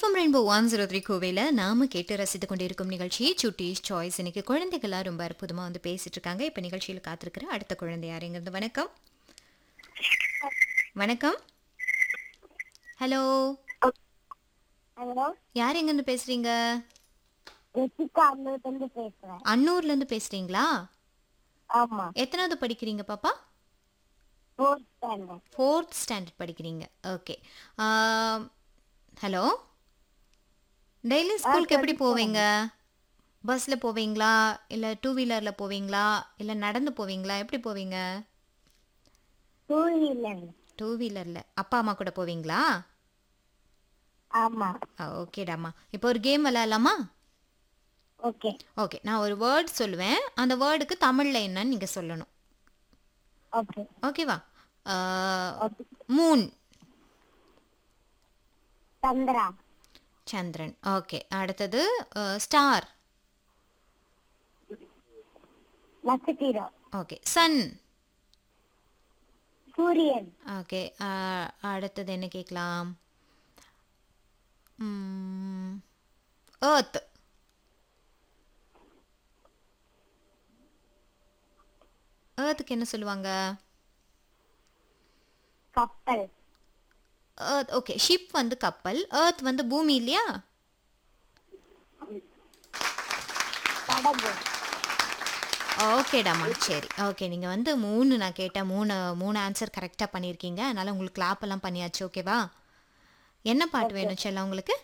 FM rainbow one zero three கோவையில் நாம கேட்டு ரசித்து கொண்டிருக்கும் நிகழ்ச்சி சுட்டீஸ் சாய்ஸ் இன்னைக்கு குழந்தைகள்லாம் ரொம்ப அற்புதமாக வந்து பேசிட்டு இருக்காங்க இப்போ நிகழ்ச்சியில் காத்திருக்கிற அடுத்த குழந்தை யாருங்கிறது வணக்கம் வணக்கம் ஹலோ ஹலோ யார் எங்கேருந்து பேசுறீங்க ரிஷிகா அண்ணூத்தந்து பேசுறேன் அன்னூர்லேருந்து பேசுறீங்களா ஆமா எத்தனாவது படிக்கிறீங்க பாப்பா ஃபோர்த் ஸ்டாண்டர்ட் ஃபோர்த் ஸ்டாண்டர்ட் படிக்கிறீங்க ஓகே ஹலோ டெய்லி ஸ்கூலுக்கு எப்படி போவீங்க பஸ்ஸில் போவீங்களா இல்லை டூ வீலரில் போவீங்களா இல்லை நடந்து போவீங்களா எப்படி போவீங்க டூ வீலர் டூ வீலரில் அப்பா அம்மா கூட போவீங்களா ஆமா ஓகேடாம்மா இப்போ ஒரு கேம் விளையாடலாமா ஓகே ஓகே நான் ஒரு வேர்ட் சொல்லுவேன் அந்த வேர்டுக்கு தமிழில் என்னன்னு நீங்கள் சொல்லணும் ஓகே ஓகேவா ஓகே மூன் சந்திரா சந்திரன் ஓகே அடுத்தது ஸ்டார் நட்சத்திரம் ஓகே சன் சூரியன் ஓகே அடுத்தது என்ன கேட்கலாம் ஏர்த் ஏர்த்துக்கு என்ன சொல்லுவாங்க கப்பல் ஏர்த் ஓகே ஷிப் வந்து கப்பல் ஏர்த் வந்து பூமி இல்லையா படகு ஓகேடாம்மா சரி ஓகே நீங்கள் வந்து மூணு நான் கேட்டேன் மூணு மூணு ஆன்சர் கரெக்டாக பண்ணியிருக்கீங்க அதனால் உங்களுக்கு கிளாப் எல்லாம் பண்ணியாச்சு ஓகேவா என்ன பாட்டு வேணும் செல்லம் உங்களுக்கு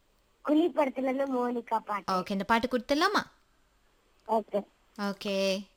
குழிப்படத்துல இருந்து மோனிகா பாட்டு ஓகே இந்த பாட்டு கொடுத்துடலாமா ஓகே ஓகே